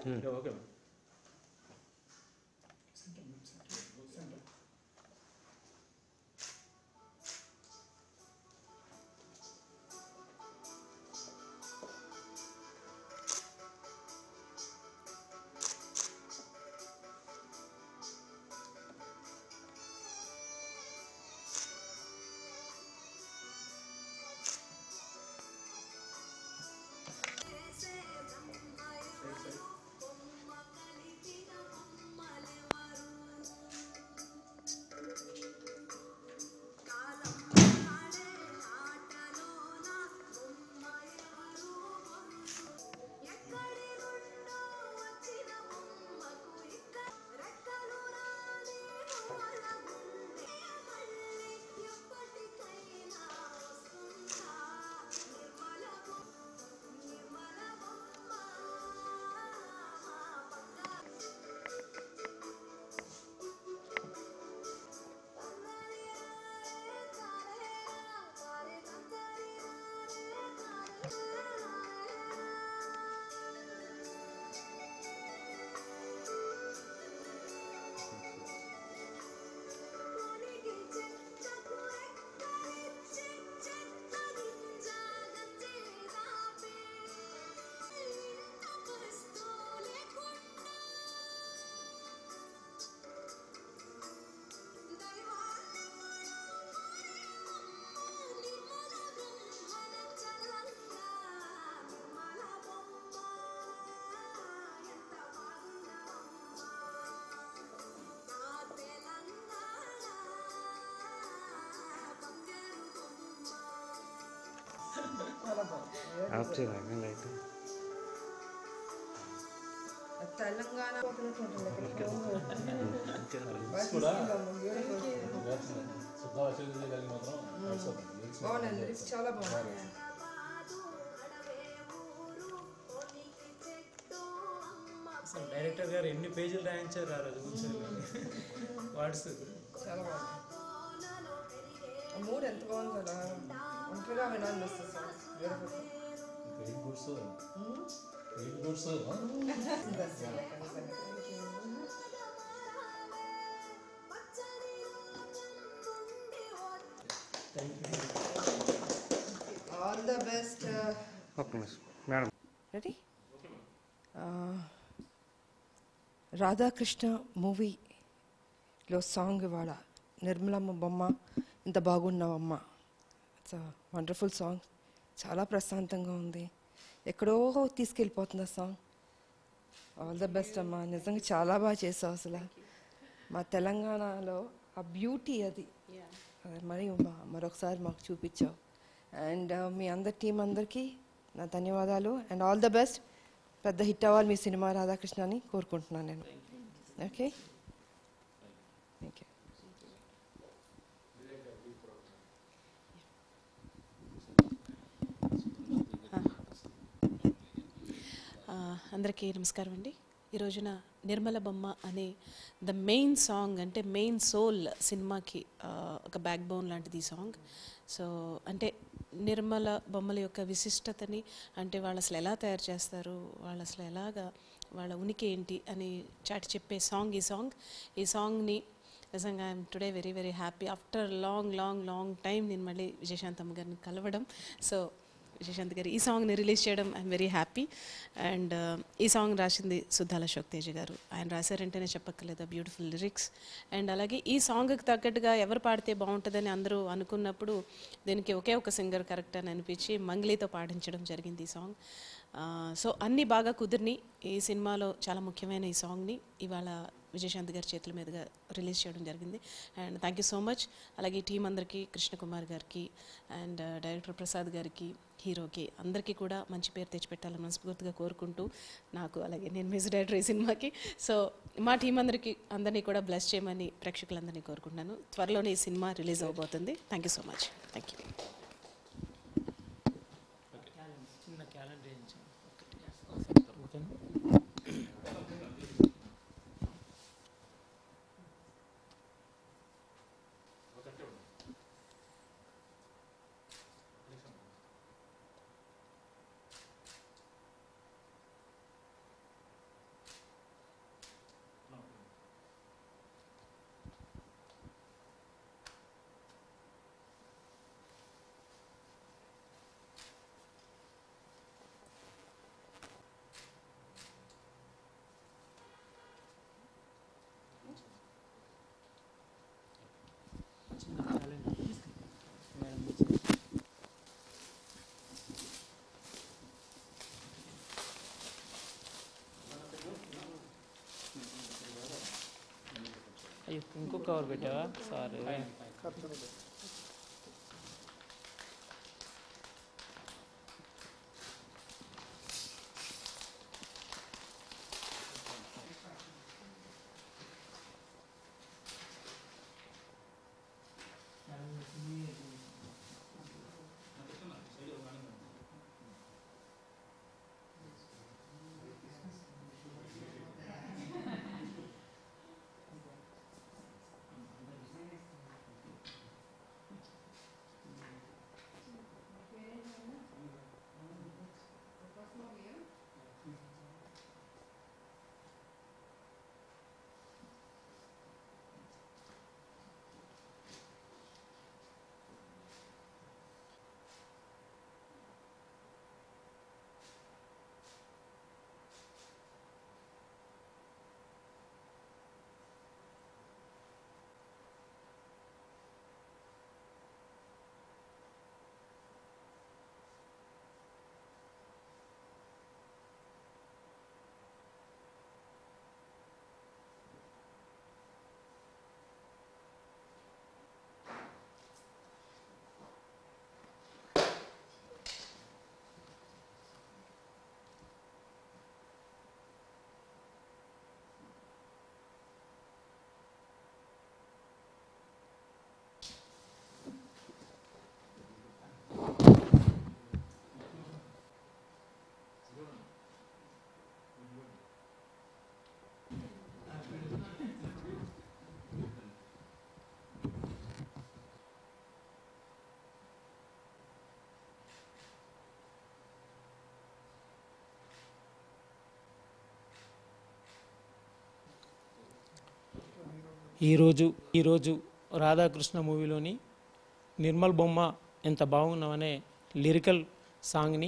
okay madam off చేయాలి light Telangana కూడా శుద్ధ వచ్చేది కలిగి మాత్రం బాగుంది లిరిక్స్ చాలా బాగుంది అసలు డైరెక్టర్ గారు ఎన్ని పేజీలు రాయించారు ఆ రోజు కూర్చొని వాట్స్ చాలా బాగుంది ఆ మూడ్ ఎంత బాగుంది కదా ఒంటరిగా వినాలి వస్తుంది sir beautiful pain goods pain goods all the best ఒక్క నిమిషం మేడం రెడీ రాధాకృష్ణ మూవీలో సాంగ్ ఇవాళ నిర్మలమ్మ బొమ్మ ఇంత బాగున్నావమ్మ ఇట్స్ వండర్ఫుల్ సాంగ్ చాలా ప్రశాంతంగా ఉంది ఎక్కడో తీసుకెళ్ళిపోతుంది ఆ సాంగ్ ఆల్ ద బెస్ట్ అమ్మా నిజంగా చాలా బాగా చేసావు అసలు మా తెలంగాణలో ఆ బ్యూటీ అది అది మరి మా- మరొకసారి మాకు చూపించావు అండ్ మీ అందరి టీం అందరికీ నా ధన్యవాదాలు అండ్ ఆల్ ద బెస్ట్ పెద్ద హిట్ అవ్వాలి మీ సినిమా రాధాకృష్ణ అని కోరుకుంటున్నాను నేను ఓకే థ్యాంక్ యూ ఆ, అందరికీ నమస్కారం అండి ఈ రోజున నిర్మల బొమ్మ అనే ద మెయిన్ సాంగ్ అంటే మెయిన్ సోల్ సినిమాకి ఆ, ఒక బ్యాక్ బోన్ లాంటిది ఈ సాంగ్ సో అంటే నిర్మల బొమ్మల యొక్క విశిష్టతని అంటే వాళ్ళు అసలు ఎలా తయారు చేస్తారు వాళ్ళు అసలు ఎలాగా వాళ్ళ ఉనికి ఏంటి అని చాటి చెప్పే సాంగ్ ఈ సాంగ్ ఈ సాంగ్ని నిజంగా I'm today very very happy after long long long time నేను మళ్ళీ విజయశాంతమ్మ గారిని కలవడం సో విజయశాంత్ గారు ఈ సాంగ్ని రిలీజ్ చేయడం ఐఎమ్ వెరీ హ్యాపీ అండ్ ఈ సాంగ్ రాసింది సుద్దాల అశోక్ తేజ గారు ఆయన రాశారంటేనే చెప్పక్కర్లేదు బ్యూటిఫుల్ లిరిక్స్ అండ్ అలాగే ఈ సాంగ్కి తగ్గట్టుగా ఎవరు పాడితే బాగుంటుందని అందరూ అనుకున్నప్పుడు దీనికి ఒకే ఒక సింగర్ కరెక్ట్ అని అనిపించి మంగ్లీతో పాడించడం జరిగింది ఈ సాంగ్ సో అన్నీ బాగా కుదిరిని ఈ సినిమాలో చాలా ముఖ్యమైన ఈ సాంగ్ని ఇవాళ విజయశాంత్ గారి చేతుల మీదుగా రిలీజ్ చేయడం జరిగింది and thank you so much అలాగే ఈ టీం అందరికీ కృష్ణకుమార్ గారికి అండ్ డైరెక్టర్ ప్రసాద్ గారికి హీరోకి అందరికీ కూడా మంచి పేరు తెచ్చిపెట్టాలని మనస్ఫూర్తిగా కోరుకుంటూ నాకు అలాగే నేను మ్యూజిక్ డైరెక్టర్ ఈ సినిమాకి సో మా టీం అందరికీ అందరినీ కూడా బ్లెస్ చేయమని ప్రేక్షకులందరినీ కోరుకుంటున్నాను త్వరలోనే ఈ సినిమా రిలీజ్ అవబోతుంది thank you so much thank you చిన్న క్యాలెండర్ వేయించాం అయ్యో, ఇంకో కవర్ పెట్టావా సారీ ఈరోజు ఈరోజు రాధాకృష్ణ మూవీలోని నిర్మల్ బొమ్మ ఎంత బాగున్నామనే లిరికల్ సాంగ్ని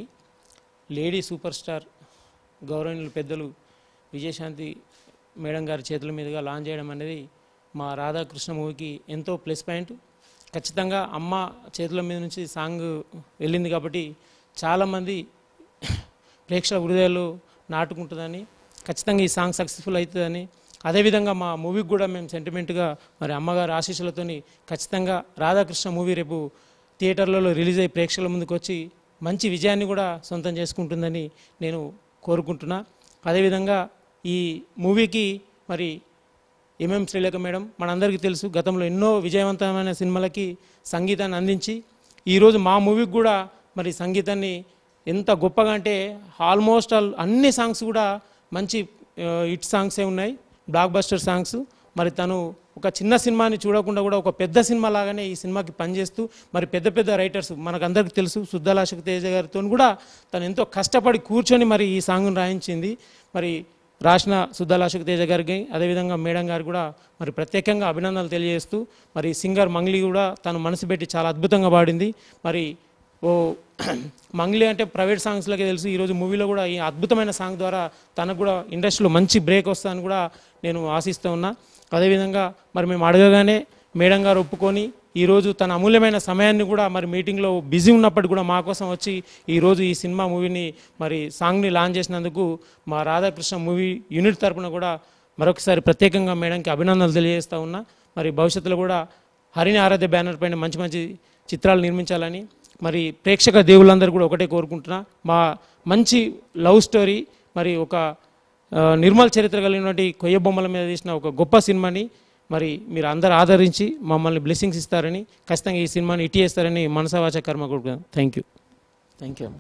లేడీ సూపర్ స్టార్ గౌరవనీయులు పెద్దలు విజయశాంతి మేడం గారి చేతుల మీదుగా లాంచ్ చేయడం అనేది మా రాధాకృష్ణ మూవీకి ఎంతో ప్లస్ పాయింట్ ఖచ్చితంగా అమ్మ చేతుల మీద నుంచి సాంగ్ వెళ్ళింది కాబట్టి చాలామంది ప్రేక్షకుల హృదయాలు నాటుకుంటుందని ఖచ్చితంగా ఈ సాంగ్ సక్సెస్ఫుల్ అవుతుందని అదేవిధంగా మా మూవీకి కూడా మేము సెంటిమెంట్గా మరి అమ్మగారి ఆశీస్సులతోని ఖచ్చితంగా రాధాకృష్ణ మూవీ రేపు థియేటర్లలో రిలీజ్ అయ్యి ప్రేక్షకుల ముందుకు వచ్చి మంచి విజయాన్ని కూడా సొంతం చేసుకుంటుందని నేను కోరుకుంటున్నా అదేవిధంగా ఈ మూవీకి మరి ఎంఎం శ్రీలేఖ మేడం మనందరికీ తెలుసు గతంలో ఎన్నో విజయవంతమైన సినిమాలకి సంగీతాన్ని అందించి ఈరోజు మా మూవీకి కూడా మరి సంగీతాన్ని ఎంత గొప్పగా అంటే ఆల్మోస్ట్ ఆల్ అన్ని సాంగ్స్ కూడా మంచి ఆ, హిట్ సాంగ్సే ఉన్నాయి బ్లాక్ బస్టర్ సాంగ్స్ మరి తను ఒక చిన్న సినిమాని చూడకుండా కూడా ఒక పెద్ద సినిమా లాగానే ఈ సినిమాకి పనిచేస్తూ మరి పెద్ద పెద్ద రైటర్స్ మనకు అందరికీ తెలుసు శుద్ధలాశక తేజ గారితో కూడా తను ఎంతో కష్టపడి కూర్చొని మరి ఈ సాంగ్ను రాయించింది మరి రాసిన శుద్ధలాశక తేజ గారికి అదేవిధంగా మేడం గారు కూడా మరి ప్రత్యేకంగా అభినందనలు తెలియజేస్తూ మరి సింగర్ మంగ్లీ కూడా తను మనసు పెట్టి చాలా అద్భుతంగా పాడింది మరి ఓ మంగ్లీ అంటే ప్రైవేట్ సాంగ్స్లకే తెలుసు ఈరోజు మూవీలో కూడా ఈ అద్భుతమైన సాంగ్ ద్వారా తనకు కూడా ఇండస్ట్రీలో మంచి బ్రేక్ వస్తుందని కూడా నేను ఆశిస్తూ ఉన్నా అదేవిధంగా మరి మేము అడగగానే మేడం గారు ఒప్పుకొని ఈరోజు తన అమూల్యమైన సమయాన్ని కూడా మరి మీటింగ్లో బిజీ ఉన్నప్పటికీ కూడా మా కోసం వచ్చి ఈరోజు ఈ సినిమా మూవీని మరి సాంగ్ని లాంచ్ చేసినందుకు మా రాధాకృష్ణ మూవీ యూనిట్ తరపున కూడా మరొకసారి ప్రత్యేకంగా మేడంకి అభినందనలు తెలియజేస్తూ ఉన్నా మరి భవిష్యత్తులో కూడా హరిని ఆరాధ్య బ్యానర్ పైన మంచి మంచి చిత్రాలు నిర్మించాలని మరి ప్రేక్షక దేవుళ్ళందరూ కూడా ఒకటే కోరుకుంటున్నా మా మంచి లవ్ స్టోరీ మరి ఒక ఆ, నిర్మల్ చరిత్ర కలిగినటువంటి కొయ్య బొమ్మల మీద తీసిన ఒక గొప్ప సినిమాని మరి మీరు అందరు ఆదరించి మమ్మల్ని బ్లెస్సింగ్స్ ఇస్తారని ఖచ్చితంగా ఈ సినిమాని ఇటీ చేస్తారని మనసవాచ కర్మ కొడుకు థ్యాంక్ యూ థ్యాంక్ యూ